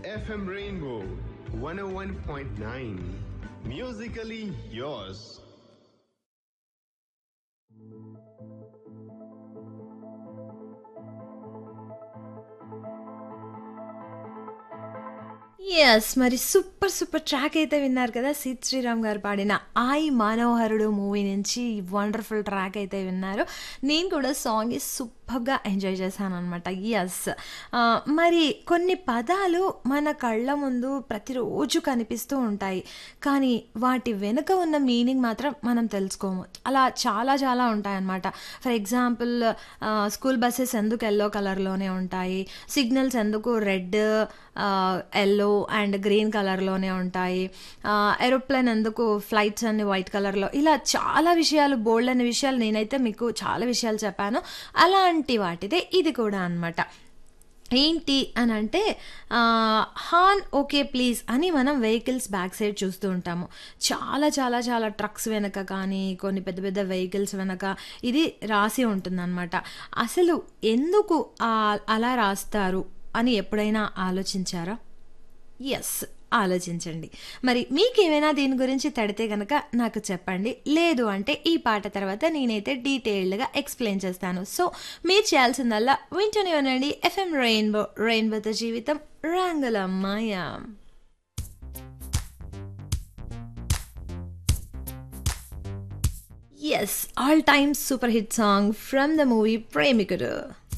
FM Rainbow 101.9. Musically yours. Yes మరి super super track అయితే విన్నారు కదా సిద్ శ్రీరామ్ గారు పాడిన ఆయి మానవహరుడు మూవీ నుంచి వండర్ఫుల్ ట్రాక్ అయితే విన్నారు నేను కూడా సాంగ్ సూపర్గా ఎంజాయ్ చేశాను అనమాట ఎస్ మరి కొన్ని పదాలు మన కళ్ళ ముందు ప్రతిరోజు కనిపిస్తూ ఉంటాయి కానీ వాటి వెనుక ఉన్న మీనింగ్ మాత్రం మనం తెలుసుకోము అలా చాలా చాలా ఉంటాయన్నమాట ఫర్ ఎగ్జాంపుల్ స్కూల్ బస్సెస్ ఎందుకు ఎల్లో కలర్లోనే ఉంటాయి సిగ్నల్స్ ఎందుకు రెడ్ ఎల్లో అండ్ గ్రీన్ కలర్లోనే ఉంటాయి ఏరోప్లేన్ ఎందుకు ఫ్లైట్స్ అన్ని వైట్ కలర్లో ఇలా చాలా విషయాలు బోల్డ్ అనే విషయాలు నేనైతే మీకు చాలా విషయాలు చెప్పాను అలాంటి వాటిదే ఇది కూడా అనమాట ఏంటి అని అంటే హాన్ ఓకే ప్లీజ్ అని మనం వెహికల్స్ బ్యాక్ సైడ్ చూస్తూ ఉంటాము చాలా చాలా చాలా ట్రక్స్ వెనక కానీ కొన్ని పెద్ద పెద్ద వెహికల్స్ వెనక ఇది రాసి ఉంటుందన్నమాట అసలు ఎందుకు అలా రాస్తారు అని ఎప్పుడైనా ఆలోచించారా ఎస్ ఆలోచించండి మరి మీకేమైనా దీని గురించి తడితే కనుక నాకు చెప్పండి లేదు అంటే ఈ పాట తర్వాత నేనైతే డీటెయిల్డ్గా ఎక్స్ప్లెయిన్ చేస్తాను సో మీరు చేయాల్సిందల్లా వింటూనే ఉండండి ఎఫ్ఎం రెయిన్బో రెయిన్బోతో జీవితం రంగులమ్మాయ yes all time super hit song from the movie ప్రేమికుడు